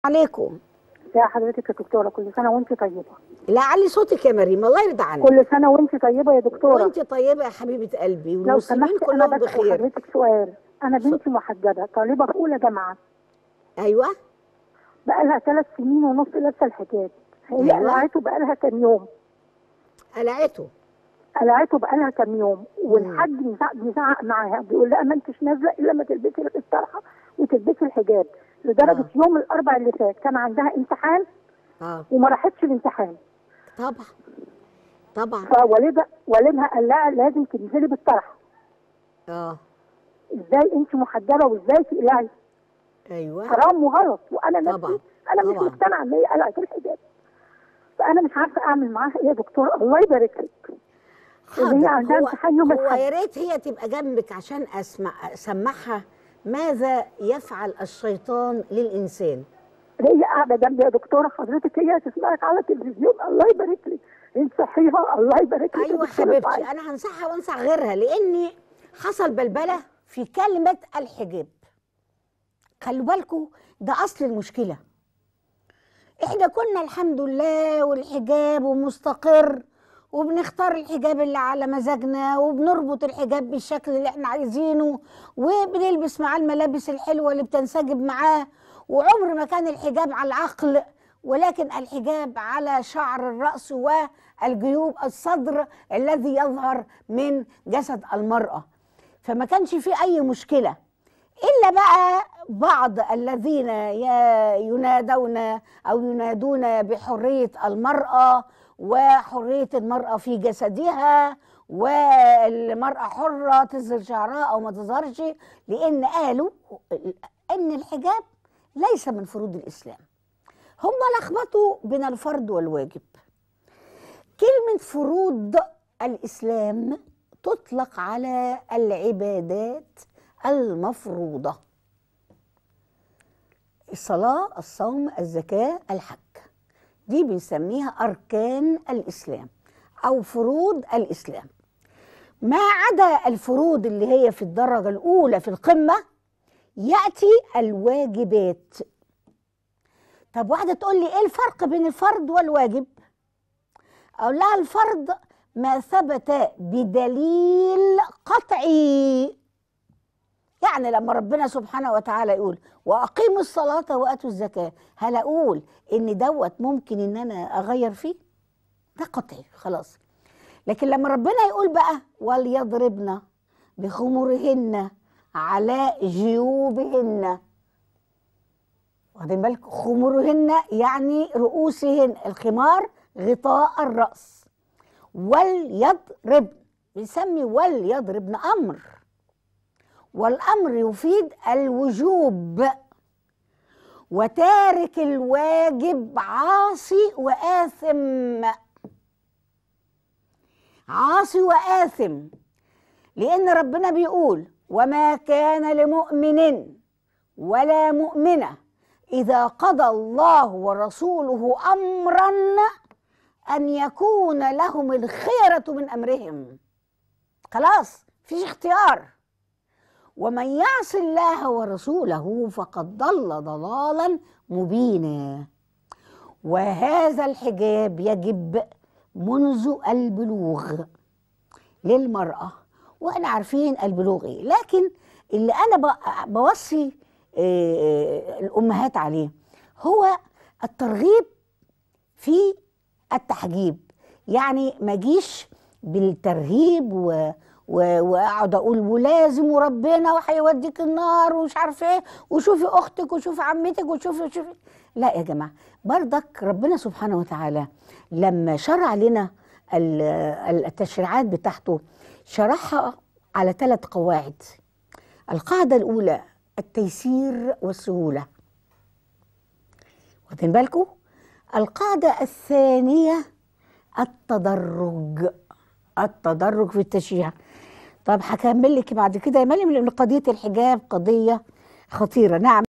عليكم يا حضرتك يا دكتوره كل سنه وانت طيبه لا علي صوتك يا مريم الله يرضى عنك كل سنه وانت طيبه يا دكتوره وانت طيبه يا حبيبه قلبي لو والمسلمين سمحت انا كلهم بسال بخير حضرتك سؤال انا بنتي محجبه طالبه في اولى جامعه ايوه بقى لها ثلاث سنين ونص لابسه الحجاب هي أيوة. قلعته بقى لها كام يوم قلعته قلعته بقى لها كام يوم والحاج بيزعق بيزعق معاها بيقول لها ما انتش نازله الا ما تلبسي الطرحه وتلبسي الحجاب لدرجه آه. يوم الاربع اللي فات كان عندها امتحان اه وما راحتش الامتحان طبعا طبعا فوالدها والدها قال لها لازم تنزلي بالطرحه اه ازاي انت محجبه وازاي تقلعي ايوه حرام وغلط وانا طبعا. نفسي انا مش طبعا. مقتنعه ان هي قلعت الحجاب فانا مش عارفه اعمل معاها ايه يا دكتور الله يبارك لك اللي هي عندها هو, امتحان يوم هو الأحد. يا ريت هي تبقى جنبك عشان اسمع اسمعها ماذا يفعل الشيطان للانسان هي قاعده جنبي يا دكتوره حضرتك هي تسمعك على التلفزيون الله يبارك لك انت صحيحه الله يبارك لك يا ايوه دكتورة حبيبتي سعاد. انا هنصحها وانصح غيرها لاني حصل بلبله في كلمه الحجاب خلوا بالكم ده اصل المشكله احنا كنا الحمد لله والحجاب ومستقر وبنختار الحجاب اللي على مزاجنا وبنربط الحجاب بالشكل اللي احنا عايزينه وبنلبس معاه الملابس الحلوه اللي بتنسجم معاه وعمر ما كان الحجاب على العقل ولكن الحجاب على شعر الراس والجيوب الصدر الذي يظهر من جسد المراه فما كانش في اي مشكله الا بقى بعض الذين ي- ينادون او ينادون بحريه المراه وحريه المراه في جسدها والمراه حره تظهر شعرها او ما تظهرش لان قالوا ان الحجاب ليس من فروض الاسلام هم لخبطوا بين الفرض والواجب كلمه فروض الاسلام تطلق على العبادات المفروضه الصلاه الصوم الزكاه الحج دي بنسميها اركان الاسلام او فروض الاسلام ما عدا الفروض اللي هي في الدرجه الاولى في القمه ياتي الواجبات طب واحده تقول لي ايه الفرق بين الفرض والواجب اقول لها الفرض ما ثبت بدليل قطعي يعني لما ربنا سبحانه وتعالى يقول واقيموا الصلاه واتوا الزكاه هل اقول ان دوت ممكن ان انا اغير فيه ده قطعي خلاص لكن لما ربنا يقول بقى وليضربن بخمرهن على جيوبهن واخدين بالك خمرهن يعني رؤوسهن الخمار غطاء الراس وليضربن بنسمي وليضربن امر والامر يفيد الوجوب وتارك الواجب عاصي واثم عاصي واثم لان ربنا بيقول وما كان لمؤمن ولا مؤمنه اذا قضى الله ورسوله امرا ان يكون لهم الخيره من امرهم خلاص فيش اختيار ومن يعص الله ورسوله فقد ضل ضلالا مبينا وهذا الحجاب يجب منذ البلوغ للمرأة واحنا عارفين البلوغ ايه لكن اللي انا ب- بوصي آه، الامهات عليه هو الترغيب في التحجيب يعني ما جيش بالترهيب و و- واقعد اقول ولازم وربنا وهيوديك النار ومش عارف ايه وشوفي اختك وشوفي عمتك وشوفي وشوفي لا يا جماعه برضك ربنا سبحانه وتعالى لما شرع لنا ال- ال- التشريعات بتاعته شرحها على ثلاث قواعد القاعده الاولى التيسير والسهوله واخدين بالكم القاعده الثانيه التدرج التدرج في التشريع طب هكمل لك بعد كده يا مريم لان قضيه الحجاب قضيه خطيره نعم